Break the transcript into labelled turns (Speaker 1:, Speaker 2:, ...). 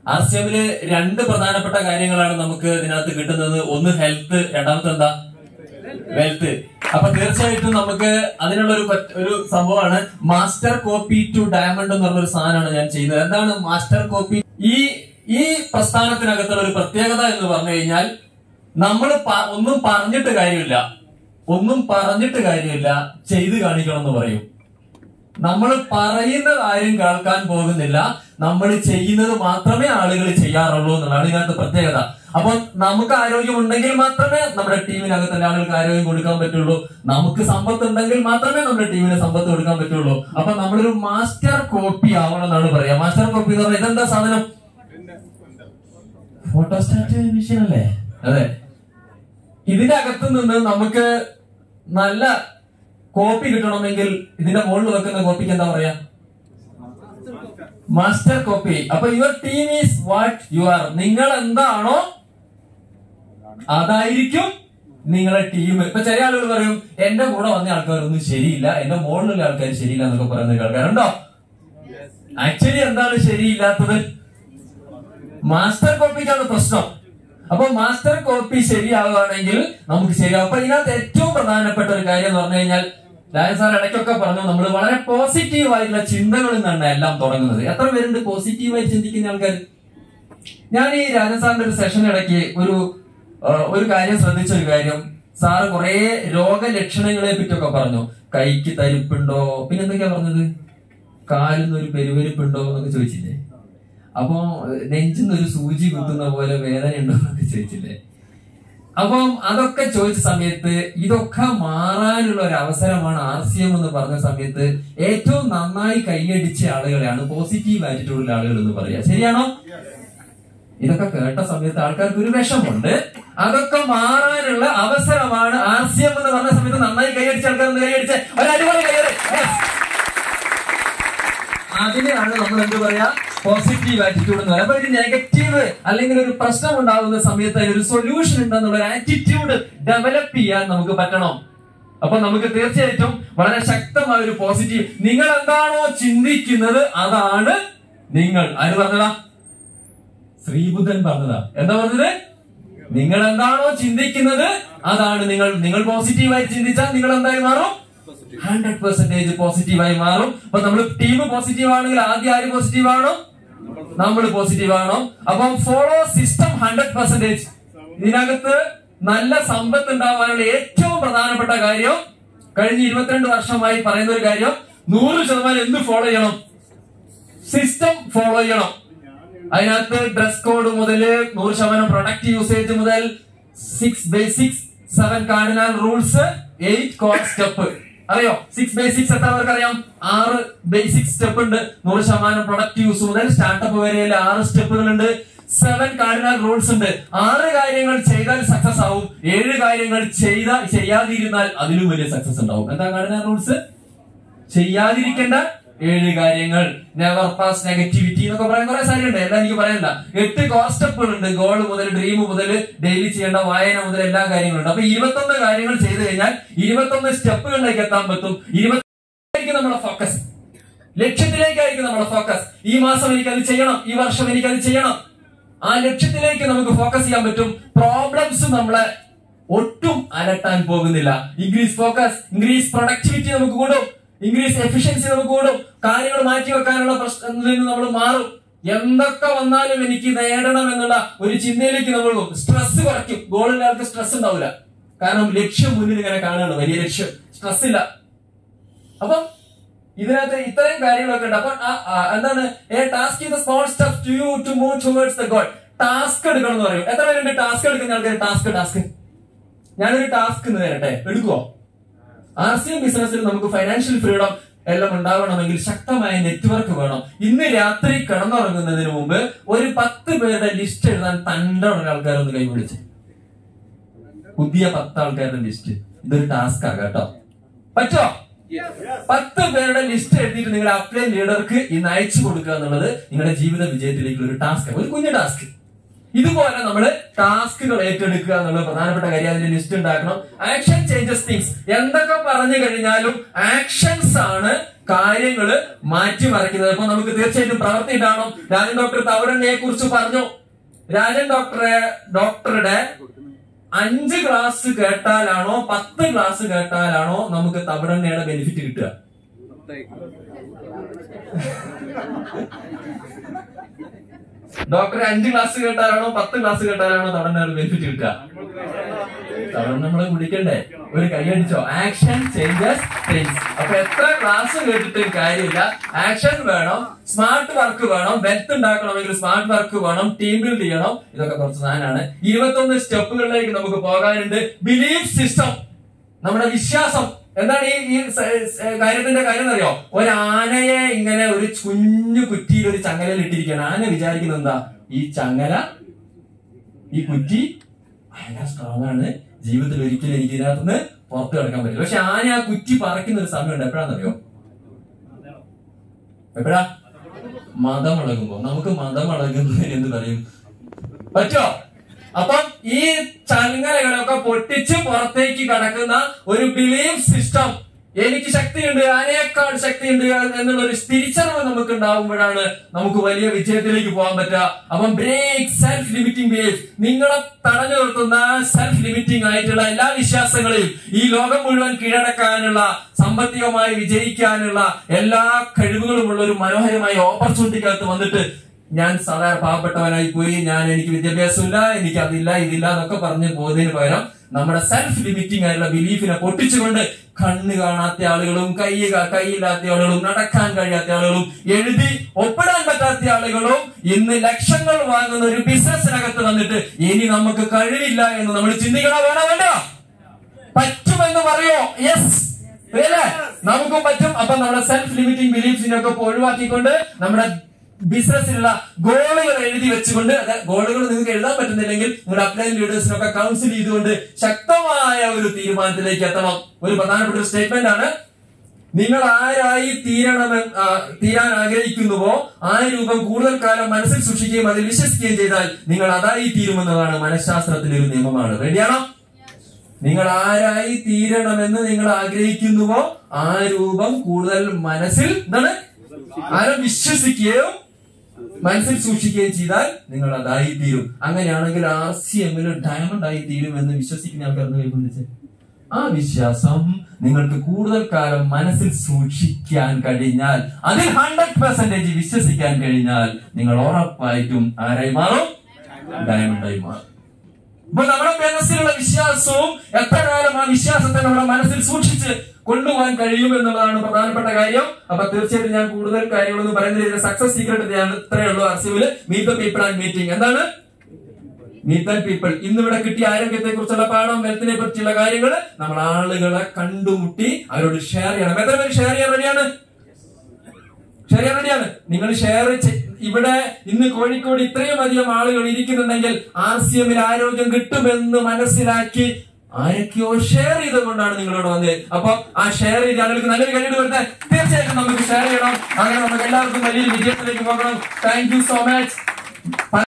Speaker 1: R C എമ്മില് രണ്ട് പ്രധാനപ്പെട്ട കാര്യങ്ങളാണ് നമുക്ക് ഇതിനകത്ത് കിട്ടുന്നത് ഒന്ന് ഹെൽത്ത് രണ്ടാമത്തെ എന്താ വെൽത്ത് അപ്പൊ തീർച്ചയായിട്ടും നമുക്ക് അതിനുള്ള ഒരു പറ്റ്- ഒരു സംഭവമാണ് മാസ്റ്റർ കോപ്പി ടു ഡയമണ്ട് എന്ന് പറഞ്ഞൊരു സാധനമാണ് ഞാൻ ചെയ്യുന്നത് എന്താണ് മാസ്റ്റർ കോപ്പി ഈ ഈ പ്രസ്ഥാനത്തിനകത്തുള്ള ഒരു പ്രത്യേകത എന്ന് പറഞ്ഞു കഴിഞ്ഞാൽ നമ്മൾ ഒന്നും പറഞ്ഞിട്ട് കാര്യമില്ല ഒന്നും പറഞ്ഞിട്ട് കാര്യമില്ല ചെയ്ത് കാണിക്കണം എന്ന് പറയും നമ്മൾ പറയുന്ന കാര്യം കേൾക്കാൻ പോകുന്നില്ല നമ്മൾ ചെയ്യുന്നത് മാത്രമേ ആളുകൾ ചെയ്യാറുള്ളൂ എന്നുള്ളതാണ് ഇതിനകത്ത് പ്രത്യേകത അപ്പൊ നമുക്ക് ആരോഗ്യം ഉണ്ടെങ്കിൽ മാത്രമേ നമ്മുടെ ടീമിനകത്തുള്ള ആളുകൾക്ക് ആരോഗ്യം കൊടുക്കാൻ പറ്റുള്ളൂ നമുക്ക് സമ്പത്ത് ഉണ്ടെങ്കിൽ മാത്രമേ നമ്മുടെ ടീമിന് സമ്പത്ത് കൊടുക്കാൻ പറ്റുള്ളൂ അപ്പൊ നമ്മളൊരു മാസ്റ്റർ കോപ്പി ആവണം എന്നാണ് പറയാ മാസ്റ്റർ കോപ്പി എന്ന് പറഞ്ഞാൽ ഇതെന്താ സാധനം ഫോട്ടോസ്റ്റാറ്റ് മെഷീൻ അല്ലേ അതെ ഇതിന്റെ അകത്ത് നിന്ന് നമുക്ക് നല്ല കോപ്പി കിട്ടണമെങ്കിൽ ഇതിന്റെ മുകളിൽ വെക്കുന്ന കോപ്പിക്ക് എന്താ പറയാ മാസ്റ്റർ കോപ്പി അപ്പൊ your team is what you are നിങ്ങൾ എന്താണോ അതായിരിക്കും നിങ്ങളെ ടീം ഇപ്പൊ ചില ആളുകൾ പറയും എന്റെ കൂടെ വന്ന ആൾക്കാരൊന്നും ശരിയില്ല എന്റെ മുകളിലുള്ള ആൾക്കാർ ശരിയില്ല എന്നൊക്കെ പറയുന്ന ആൾക്കാരുണ്ടോ ആക്ച്വലി എന്താണ് ശരിയില്ലാത്തത് മാസ്റ്റർ കോപ്പിക്കാണ് പ്രശ്നം അപ്പൊ മാസ്റ്റർ കോപ്പി ശരിയാവുകയാണെങ്കിൽ നമുക്ക് ശരിയാവും അപ്പൊ ഇതിനകത്ത് ഏറ്റവും പ്രധാനപ്പെട്ട ഒരു കാര്യം എന്ന് പറഞ്ഞു കഴിഞ്ഞാൽ രാജൻ സാർ ഇടയ്ക്കൊക്കെ പറഞ്ഞു നമ്മൾ വളരെ പോസിറ്റീവ് ആയിട്ടുള്ള ചിന്തകളിൽ നിന്നാണ് എല്ലാം തുടങ്ങുന്നത് എത്ര പേരുണ്ട് പോസിറ്റീവായി ചിന്തിക്കുന്ന ആൾക്കാർ ഞാൻ ഈ രാജൻ സാറിന്റെ ഒരു സെഷൻ ഇടയ്ക്ക് ഒരു ആ, ഒരു കാര്യം ശ്രദ്ധിച്ച ഒരു കാര്യം സാറ് കുറെ രോഗലക്ഷണങ്ങളെ പറ്റിയൊക്കെ പറഞ്ഞു കൈക്ക് തരിപ്പുണ്ടോ പിന്നെ എന്തൊക്കെയാ പറഞ്ഞത് കാലിന്ന് ഒരു പെരുവരിപ്പുണ്ടോ എന്നൊക്കെ ചോദിച്ചില്ലേ അപ്പൊ നെഞ്ചിന്ന് ഒരു സൂചി കുത്തുന്ന പോലെ വേദന ഉണ്ടോ എന്നൊക്കെ ചോദിച്ചില്ലേ അപ്പം അതൊക്കെ ചോദിച്ച സമയത്ത് ഇതൊക്കെ മാറാനുള്ള ഒരു അവസരമാണ് ആർ സി എം എന്ന് പറഞ്ഞ സമയത്ത് ഏറ്റവും നന്നായി കൈയടിച്ച ആളുകളെയാണ് പോസിറ്റീവ് ആറ്റിറ്റ്യൂഡുള്ള ആളുകൾ എന്ന് പറയാ ശരിയാണോ ഇതൊക്കെ കേട്ട സമയത്ത് ആൾക്കാർക്ക് ഒരു വിഷമുണ്ട് അതൊക്കെ മാറാനുള്ള അവസരമാണ് ആർ സി എം എന്ന് പറഞ്ഞ സമയത്ത് നന്നായി കൈയടിച്ച ആൾക്കാർ ഒന്ന് കൈയടിച്ച് ഒരു അടിപൊളി കൈയടി Yes. അതിനെയാണ് നമ്മൾ എന്ത് പറയാ പോസിറ്റീവ് ആറ്റിറ്റ്യൂഡ് എന്ന് പറയാം അപ്പൊ ഒരു നെഗറ്റീവ് അല്ലെങ്കിൽ ഒരു പ്രശ്നം ഉണ്ടാകുന്ന സമയത്ത് അതിനൊരു സൊല്യൂഷൻ ഉണ്ടെന്നുള്ള ഒരു ആറ്റിറ്റ്യൂഡ് ഡെവലപ്പ് ചെയ്യാൻ നമുക്ക് പറ്റണം അപ്പൊ നമുക്ക് തീർച്ചയായിട്ടും വളരെ ശക്തമായ ഒരു പോസിറ്റീവ് നിങ്ങൾ എന്താണോ ചിന്തിക്കുന്നത് അതാണ് നിങ്ങൾ ആര് പറഞ്ഞതാ ശ്രീബുദ്ധൻ പറഞ്ഞതാ എന്താ പറഞ്ഞത് നിങ്ങൾ എന്താണോ ചിന്തിക്കുന്നത് അതാണ് നിങ്ങൾ നിങ്ങൾ പോസിറ്റീവായി ചിന്തിച്ചാൽ നിങ്ങൾ എന്തായി മാറും ഹൺഡ്രഡ് പെർസെന്റേജ് പോസിറ്റീവായി മാറും അപ്പൊ നമ്മൾ ടീം പോസിറ്റീവ് ആണെങ്കിൽ ആദ്യം ആര് പോസിറ്റീവ് ആണോ നമ്മൾ പോസിറ്റീവ് ആണോ അപ്പം ഫോളോ സിസ്റ്റം ഹൺഡ്രഡ് പെർസെന്റേജ് ഇതിനകത്ത് നല്ല സമ്പത്ത് ഉണ്ടാവാനുള്ള ഏറ്റവും പ്രധാനപ്പെട്ട കാര്യം കഴിഞ്ഞ ഇരുപത്തിരണ്ട് വർഷമായി പറയുന്ന ഒരു കാര്യം നൂറ് ശതമാനം എന്ത് ഫോളോ ചെയ്യണം സിസ്റ്റം ഫോളോ ചെയ്യണം അതിനകത്ത് ഡ്രസ് കോഡ് മുതൽ നൂറ് ശതമാനം പ്രൊഡക്റ്റ് യൂസേജ് മുതൽ six basics seven cardinal rules eight code step അറിയോ സിക്സ് ബേസിക്സ് എത്ര പേർക്ക് അറിയാം ആറ് ബേസിക് സ്റ്റെപ്പ് ഉണ്ട് നൂറ് ശതമാനം പ്രൊഡക്റ്റ് യൂസ് മുതൽ സ്റ്റാർട്ടപ്പ് വരെയുള്ള ആറ് സ്റ്റെപ്പുകളുണ്ട് സെവൻ കാർഡിനൽ റൂൾസ് ഉണ്ട് ആറ് കാര്യങ്ങൾ ചെയ്താൽ സക്സസ് ആവും ഏഴ് കാര്യങ്ങൾ ചെയ്ത ചെയ്യാതിരുന്നാൽ അതിലും വലിയ സക്സസ് ഉണ്ടാവും എന്താ കാർഡിനൽ റൂൾസ് ചെയ്യാതിരിക്കേണ്ട ഏഴ് കാര്യങ്ങൾ നെവർ പാസ് നെഗറ്റിവിറ്റി എന്നൊക്കെ പറയാൻ കുറെ സാരിയുണ്ട് എല്ലാം എനിക്ക് പറയാനില്ല എട്ട് കോസ്റ്റപ്പുകൾ ഉണ്ട് ഗോൾ മുതൽ ഡ്രീം മുതൽ ഡെയിലി ചെയ്യേണ്ട വായന മുതൽ എല്ലാ കാര്യങ്ങളുണ്ട് അപ്പൊ ഇരുപത്തൊന്ന് കാര്യങ്ങൾ ചെയ്തു കഴിഞ്ഞാൽ ഇരുപത്തൊന്ന് സ്റ്റെപ്പുകളിലേക്ക് എത്താൻ പറ്റും ഇരുപത്തി നമ്മുടെ ഫോക്കസ് ലക്ഷ്യത്തിലേക്കായിരിക്കും നമ്മുടെ ഫോക്കസ് ഈ മാസം എനിക്ക് അത് ചെയ്യണം ഈ വർഷം എനിക്ക് അത് ചെയ്യണം ആ ലക്ഷ്യത്തിലേക്ക് നമുക്ക് ഫോക്കസ് ചെയ്യാൻ പറ്റും പ്രോബ്ലംസ് നമ്മളെ ഒട്ടും അലട്ടാൻ പോകുന്നില്ല ഇൻക്രീസ് ഫോക്കസ് ഇൻക്രീസ് പ്രൊഡക്ടിവിറ്റി നമുക്ക് കൂടും ഇൻക്രീസ് എഫിഷ്യൻസി നമുക്ക് കൂടും കാര്യങ്ങൾ മാറ്റി വെക്കാനുള്ള പ്രശ്നത്തിൽ നിന്ന് നമ്മൾ മാറും എന്തൊക്കെ വന്നാലും എനിക്ക് നേടണം എന്നുള്ള ഒരു ചിന്തയിലേക്ക് നമ്മൾ പോകും സ്ട്രെസ് കുറയ്ക്കും ഗോളിന്റെ ആൾക്ക് സ്ട്രെസ് ഉണ്ടാവില്ല കാരണം ലക്ഷ്യം മുന്നിൽ ഇങ്ങനെ കാണുകയാണ് വലിയ ലക്ഷ്യം സ്ട്രെസ് ഇല്ല അപ്പം ഇതിനകത്ത് ഇത്രയും കാര്യങ്ങളൊക്കെ ഉണ്ട് അപ്പൊ ആ- ആ എന്താണ് എ ടാസ്ക് ഇത് small step to you to move towards the goal task എടുക്കണം എന്ന് പറയും എത്ര പേരുണ്ട് ടാസ്ക് എടുക്കുന്ന ആൾക്കാർ ടാസ്ക് ടാസ്ക് ഞാനൊരു ടാസ്ക് ഇന്ന് തരട്ടെ എടുക്കുവോ ആർ സി എം ബിസിനസ്സിൽ നമുക്ക് ഫൈനാൻഷ്യൽ ഫ്രീഡം എല്ലാം ഉണ്ടാവണമെങ്കിൽ ശക്തമായ നെറ്റ്വർക്ക് വേണം ഇന്ന് രാത്രി കിടന്നുറങ്ങുന്നതിന് മുമ്പ് ഒരു പത്ത് പേരുടെ ലിസ്റ്റ് എഴുതാൻ തന്റെ ആൾക്കാരൊന്ന് കൈപിടിച്ച് പുതിയ പത്ത് ആൾക്കാരുടെ ലിസ്റ്റ് ഇതൊരു ടാസ്ക് ആകാം കേട്ടോ പറ്റോ പത്ത് പേരുടെ ലിസ്റ്റ് എഴുതിയിട്ട് നിങ്ങളുടെ അപ്ലൈ ലീഡർക്ക് ഇന്ന് അയച്ചു കൊടുക്കുക എന്നുള്ളത് നിങ്ങളുടെ ജീവിത വിജയത്തിലേക്കുള്ള ഒരു ടാസ്ക് ഒരു കുഞ്ഞു ടാസ്ക് ഇതുപോലെ നമ്മൾ ടാസ്കുകൾ ഏറ്റെടുക്കുക എന്നുള്ള പ്രധാനപ്പെട്ട കാര്യം അതിന്റെ ലിസ്റ്റ് ഉണ്ടാക്കണം ആക്ഷൻ ചേഞ്ചസ് തിങ്സ് എന്തൊക്കെ പറഞ്ഞു കഴിഞ്ഞാലും ആക്ഷൻസ് ആണ് കാര്യങ്ങള് മാറ്റിമറിക്കുന്നത് അപ്പൊ നമുക്ക് തീർച്ചയായിട്ടും പ്രവൃത്തി ഉണ്ടാവണം രാജൻ ഡോക്ടർ തവടണ്ണയെ കുറിച്ച് പറഞ്ഞു രാജൻ ഡോക്ടറെ ഡോക്ടറുടെ അഞ്ച് ക്ലാസ് കേട്ടാലാണോ പത്ത് ക്ലാസ് കേട്ടാലാണോ നമുക്ക് തവടണ്ണയുടെ ബെനിഫിറ്റ് കിട്ടുക ഡോക്ടറെ അഞ്ച് ക്ലാസ് കേട്ടാലാണോ പത്ത് ക്ലാസ് കേട്ടാലാണോ തവണയുടെ ബെനിഫിറ്റ് കിട്ടുക തവണ നമ്മളെ കുടിക്കണ്ടേ ഒരു കൈയടിച്ചോ ആക്ഷൻ ചേഞ്ചസ് തിങ്സ് അപ്പൊ എത്ര ക്ലാസ് കേട്ടിട്ട് കാര്യമില്ല ആക്ഷൻ വേണം സ്മാർട്ട് വർക്ക് വേണം വെൽത്ത് ഉണ്ടാക്കണമെങ്കിൽ സ്മാർട്ട് വർക്ക് വേണം ടീം ബിൽഡ് ചെയ്യണം ഇതൊക്കെ കുറച്ച് സാധനമാണ് ഇരുപത്തൊന്ന് സ്റ്റെപ്പുകളിലേക്ക് നമുക്ക് പോകാനുണ്ട് ബിലീഫ് സിസ്റ്റം നമ്മുടെ വിശ്വാസം എന്താണ് ഈ ഈ സ- സ- കാര്യത്തിന്റെ കാര്യം എന്നറിയോ ഒരു ആനയെ ഇങ്ങനെ ഒരു കുഞ്ഞു കുറ്റിയിൽ ഒരു ചങ്ങലയിൽ ഇട്ടിരിക്കുകയാണ് ആന വിചാരിക്കുന്നത് എന്താ ഈ ചങ്ങല ഈ കുറ്റി ഭയങ്കര സ്ട്രോങ് ആണ് ജീവിതത്തിൽ ഒരിക്കലും എനിക്ക് ഇതിനകത്തുനിന്ന് പുറത്തു കിടക്കാൻ പറ്റില്ല പക്ഷെ ആന ആ കുറ്റി പറിക്കുന്ന ഒരു സമയമുണ്ട് എപ്പോഴാണെന്നറിയോ എപ്പോഴാ മതമിളകുമ്പോ നമുക്ക് മതമിളകുന്നതിന് എന്ത് പറയും പറ്റോ അപ്പം ഈ ചങ്ങലകളൊക്കെ പൊട്ടിച്ച് പുറത്തേക്ക് കടക്കുന്ന ഒരു ബിലീഫ് സിസ്റ്റം എനിക്ക് ശക്തിയുണ്ട് ആനയേക്കാൾ ശക്തിയുണ്ട് എന്നുള്ള ഒരു തിരിച്ചറിവ് നമുക്ക് ഉണ്ടാകുമ്പോഴാണ് നമുക്ക് വലിയ വിജയത്തിലേക്ക് പോകാൻ പറ്റുക അപ്പം ബ്രേക്ക് സെൽഫ് ലിമിറ്റിംഗ് ബിലീഫ് നിങ്ങളെ തടഞ്ഞു നിർത്തുന്ന സെൽഫ് ലിമിറ്റിംഗ് ആയിട്ടുള്ള എല്ലാ വിശ്വാസങ്ങളെയും ഈ ലോകം മുഴുവൻ കീഴടക്കാനുള്ള സാമ്പത്തികമായി വിജയിക്കാനുള്ള എല്ലാ കഴിവുകളുമുള്ള ഒരു മനോഹരമായ ഓപ്പർച്യൂണിറ്റിക്കകത്ത് വന്നിട്ട് ഞാൻ സാധാരണ പാവപ്പെട്ടവനായി പോയി ഞാൻ എനിക്ക് വിദ്യാഭ്യാസമില്ല എനിക്ക് അതില്ല ഇതില്ല എന്നൊക്കെ പറഞ്ഞ് പോകുന്നതിന് പകരം നമ്മുടെ സെൽഫ് ലിമിറ്റിംഗ് ആയിട്ടുള്ള ബിലീഫിനെ പൊട്ടിച്ചുകൊണ്ട് കണ്ണ് കാണാത്ത ആളുകളും കൈ കൈയില്ലാത്ത ആളുകളും നടക്കാൻ കഴിയാത്ത ആളുകളും എഴുതി ഒപ്പിടാൻ പറ്റാത്ത ആളുകളും ഇന്ന് ലക്ഷങ്ങൾ വാങ്ങുന്ന ഒരു ബിസിനസ്സിനകത്ത് വന്നിട്ട് ഇനി നമുക്ക് കഴിവില്ല എന്ന് നമ്മൾ ചിന്തിക്കണോ വേണോ വേണ്ട പറ്റുമെന്ന് പറയോ യെസ് അല്ലേ നമുക്കും പറ്റും അപ്പൊ നമ്മുടെ സെൽഫ് ലിമിറ്റിംഗ് ബിലീഫ്സിനൊക്കെ ഒഴിവാക്കിക്കൊണ്ട് നമ്മുടെ ബിസിനസ്സിലുള്ള ഗോളുകൾ എഴുതി വെച്ചുകൊണ്ട് അത് ഗോളുകൾ നിങ്ങൾക്ക് എഴുതാൻ പറ്റുന്നില്ലെങ്കിൽ നിങ്ങളുടെ അപ്ലൈൻ ലീഡേഴ്സിനൊക്കെ കൗൺസിൽ ചെയ്തുകൊണ്ട് ശക്തമായ ഒരു തീരുമാനത്തിലേക്ക് എത്തണം ഒരു പ്രധാനപ്പെട്ട ഒരു സ്റ്റേറ്റ്മെന്റ് ആണ് നിങ്ങൾ ആരായി തീരണമെന്ന് ആ, തീരാൻ ആഗ്രഹിക്കുന്നുവോ ആ രൂപം കൂടുതൽ കാലം മനസ്സിൽ സൂക്ഷിക്കുകയും അതിൽ വിശ്വസിക്കുകയും ചെയ്താൽ നിങ്ങൾ അതായി തീരുമെന്നതാണ് മനഃശാസ്ത്രത്തിലെ ഒരു നിയമമാണ് റെഡിയാണോ നിങ്ങൾ ആരായി തീരണമെന്ന് നിങ്ങൾ ആഗ്രഹിക്കുന്നുവോ ആ രൂപം കൂടുതൽ മനസ്സിൽ എന്താണ് ആരും വിശ്വസിക്കുകയും മനസ്സിൽ സൂക്ഷിക്കുകയും ചെയ്താൽ നിങ്ങൾ അതായി തീരും അങ്ങനെയാണെങ്കിൽ ആർ സി എമ്മിൽ ഡയമണ്ട് ആയി തീരും എന്ന് വിശ്വസിക്കുന്ന ആൾക്കാർ കൈകൊണ്ടിച്ച് ആ വിശ്വാസം നിങ്ങൾക്ക് കൂടുതൽ കാലം മനസ്സിൽ സൂക്ഷിക്കാൻ കഴിഞ്ഞാൽ അതിൽ ഹൺഡ്രഡ് പെർസെന്റേജ് വിശ്വസിക്കാൻ കഴിഞ്ഞാൽ നിങ്ങൾ ഉറപ്പായിട്ടും ആരായി മാറും ഡയമണ്ടായി മാറും അപ്പൊ നമ്മുടെ മനസ്സിലുള്ള വിശ്വാസവും എത്ര കാലം ആ വിശ്വാസത്തെ നമ്മുടെ മനസ്സിൽ സൂക്ഷിച്ച് കൊണ്ടുപോകാൻ കഴിയും എന്നുള്ളതാണ് പ്രധാനപ്പെട്ട കാര്യം അപ്പൊ തീർച്ചയായിട്ടും ഞാൻ കൂടുതൽ കാര്യങ്ങളൊന്നും പറയുന്നില്ല സക്സസ് സീക്രട്ട് ഞാൻ ഇത്രയേ ഉള്ളൂ അർസിവില് meet the people and meeting എന്താണ് മീറ്റ് ദ പീപ്പിൾ ഇന്ന് ഇവിടെ കിട്ടിയ ആരോഗ്യത്തെ കുറിച്ചുള്ള പാഠം വെൽത്തിനെ പറ്റിയുള്ള കാര്യങ്ങൾ നമ്മൾ ആളുകളെ കണ്ടുമുട്ടി അവരോട് ഷെയർ ചെയ്യണം എത്ര പേര് ഷെയർ ചെയ്യാൻ റെഡിയാണ് ഷെയർ ചെയ്യാൻ റെഡിയാണ് നിങ്ങൾ ഷെയർ ഇവിടെ ഇന്ന് കോഴിക്കോട് ഇത്രയും അധികം ആളുകൾ ഇരിക്കുന്നുണ്ടെങ്കിൽ ആർ സി എമ്മിൽ ആരോഗ്യം കിട്ടുമെന്ന് മനസ്സിലാക്കി ആരൊക്കെയോ ഷെയർ ചെയ്തുകൊണ്ടാണ് നിങ്ങളോട് വന്നത് അപ്പൊ ആ ഷെയർ ചെയ്ത ആളുകൾക്ക് നല്ലൊരു കഴിവ് കൊടുത്ത് തീർച്ചയായിട്ടും നമുക്ക് ഷെയർ ചെയ്യണം അങ്ങനെ നമുക്ക് എല്ലാവർക്കും വലിയൊരു വിജയത്തിലേക്ക് പോകണം താങ്ക് യു സോ മച്ച്